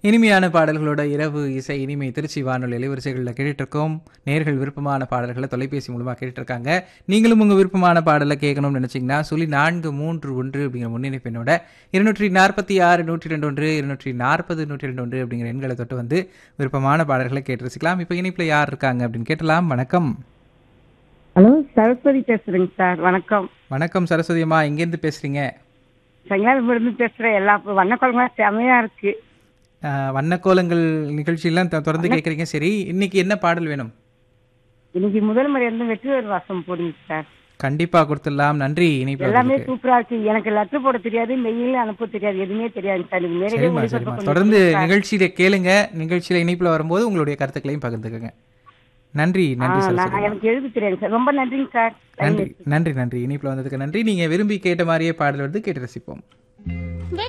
இனிமையான பாடல்களோட இரவு இசை இனிமை திருச்சி வானொலி இலைவரிசைகளில் கேட்டுட்ருக்கோம் நேர்கள் விருப்பமான பாடல்களை தொலைபேசி மூலமாக கேட்டுட்ருக்காங்க நீங்களும் உங்கள் விருப்பமான பாடலை கேட்கணும்னு நினச்சிங்கன்னா சொல்லி நான்கு மூன்று ஒன்று அப்படிங்கிற முன்னிணைப்பினோட இருநூற்றி நாற்பத்தி ஆறு நூற்றி ரெண்டு ஒன்று இருநூற்றி நாற்பது நூற்றி ரெண்டு ஒன்று அப்படிங்கிற எண்களை தொட்டு வந்து விருப்பமான பாடல்களை கேட்டு ரசிக்கலாம் இப்போ இனிப்பில் யார் இருக்காங்க அப்படின்னு கேட்டலாம் வணக்கம் ஹலோ சரஸ்வதி பேசுறேங்க சார் வணக்கம் வணக்கம் சரஸ்வதி அம்மா எங்கேருந்து பேசுகிறீங்க செங்கலாபுரத்து பேசுறேன் எல்லா வண்ணக்குழம்புலாம் செமையா இருக்கு வண்ணக்கோலங்கள் நிகழ்ச்சியெல்லாம் தொ- தொடர்ந்து கேட்குறீங்க சரி இன்னைக்கு என்ன பாடல் வேணும் இன்னைக்கு முதல் முறை இருந்து வெற்றிவேறு வாசம் போடுங்க சார் கண்டிப்பா கொடுத்துடலாம் நன்றி இணைப்பு எல்லாமே சூப்பரா இருக்கு எனக்கு லெட்டர் போட தெரியாது மெயில் அனுப்ப தெரியாது எதுவுமே தெரியாது சார் இது நேரடியாக சரிம்மா ஒளிபரப்பு சரிம்மா கொஞ்சம் தொடர்ந்து கொடுங்க சார். நிகழ்ச்சியில கேளுங்க நிகழ்ச்சியில இணைப்புல வரும்போது உங்களுடைய கருத்துக்களையும் பகிர்ந்துக்கங்க நன்றி ஆ, நன்றி நான் சரஸ்வதி எனக்கு எழுத தெரியாது சார் ரொம்ப நன்றிங்க சார் நன்றி நன்றி நன்றி இணைப்புல வந்ததுக்கு நன்றி நீங்க விரும்பி கேட்ட மாதிரியே பாடல் வந்து கேட்டு ரசிப்போம்